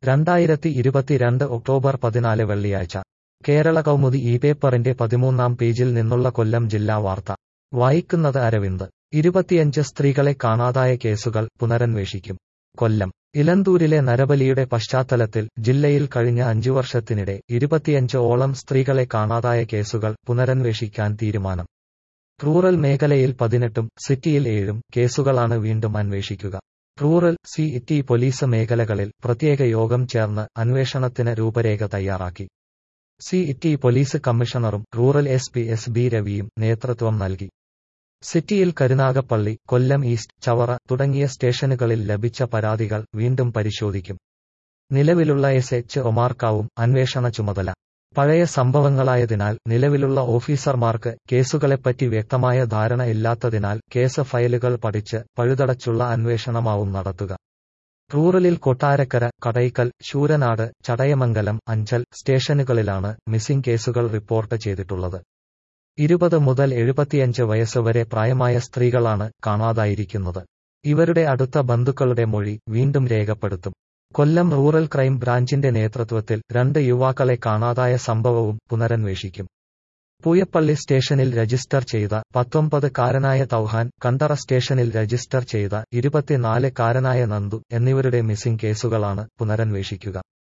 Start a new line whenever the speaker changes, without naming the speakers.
രണ്ടായിരത്തി ഇരുപത്തിരണ്ട് ഒക്ടോബർ പതിനാല് വെള്ളിയാഴ്ച കേരള കൗമുദി ഈ പേപ്പറിന്റെ പതിമൂന്നാം പേജിൽ നിന്നുള്ള കൊല്ലം ജില്ലാ വാർത്ത വായിക്കുന്നത് അരവിന്ദ് ഇരുപത്തിയഞ്ച് സ്ത്രീകളെ കാണാതായ കേസുകൾ പുനരന്വേഷിക്കും കൊല്ലം ഇലന്തൂരിലെ നരബലിയുടെ പശ്ചാത്തലത്തിൽ ജില്ലയിൽ കഴിഞ്ഞ അഞ്ചു വർഷത്തിനിടെ ഇരുപത്തിയഞ്ച് ഓളം സ്ത്രീകളെ കാണാതായ കേസുകൾ പുനരന്വേഷിക്കാൻ തീരുമാനം റൂറൽ മേഖലയിൽ പതിനെട്ടും സിറ്റിയിൽ ഏഴും കേസുകളാണ് വീണ്ടും അന്വേഷിക്കുക റൂറൽ സി ടി പോലീസ് മേഖലകളിൽ പ്രത്യേക യോഗം ചേർന്ന് അന്വേഷണത്തിന് രൂപരേഖ തയ്യാറാക്കി സി ടി പോലീസ് കമ്മീഷണറും rural S P S B രവിയും നേതൃത്വം നൽകി സിറ്റിയിൽ കരുനാഗപ്പള്ളി കൊല്ലം ഈസ്റ്റ് ചവറ തുടങ്ങിയ സ്റ്റേഷനുകളിൽ ലഭിച്ച പരാതികൾ വീണ്ടും പരിശോധിക്കും നിലവിലുള്ള എസ് എച്ച് ഒമാർക്കാവും അന്വേഷണ ചുമതല പഴയ സംഭവങ്ങളായതിനാൽ നിലവിലുള്ള ഓഫീസർമാർക്ക് കേസുകളെപ്പറ്റി വ്യക്തമായ ധാരണ ഇല്ലാത്തതിനാൽ കേസ് ഫയലുകൾ പഠിച്ച് പഴുതടച്ചുള്ള അന്വേഷണമാവും നടത്തുക റൂറലിൽ കൊട്ടാരക്കര കടയ്ക്കൽ ശൂരനാട് ചടയമംഗലം അഞ്ചൽ സ്റ്റേഷനുകളിലാണ് മിസ്സിംഗ് കേസുകൾ റിപ്പോർട്ട് ചെയ്തിട്ടുള്ളത് ഇരുപത് മുതൽ എഴുപത്തിയഞ്ച് വയസ്സ് വരെ പ്രായമായ സ്ത്രീകളാണ് കാണാതായിരിക്കുന്നത് ഇവരുടെ അടുത്ത ബന്ധുക്കളുടെ മൊഴി വീണ്ടും രേഖപ്പെടുത്തും കൊല്ലം റൂറൽ ക്രൈം ബ്രാഞ്ചിന്റെ നേതൃത്വത്തിൽ രണ്ട് യുവാക്കളെ കാണാതായ സംഭവവും പുനരന്വേഷിക്കും പൂയപ്പള്ളി സ്റ്റേഷനിൽ രജിസ്റ്റർ ചെയ്ത പത്തൊമ്പത് കാരനായ തൗഹാൻ കണ്ടറ സ്റ്റേഷനിൽ രജിസ്റ്റർ ചെയ്ത ഇരുപത്തിനാല് കാരനായ നന്ദു എന്നിവരുടെ മിസ്സിംഗ് കേസുകളാണ് പുനരന്വേഷിക്കുക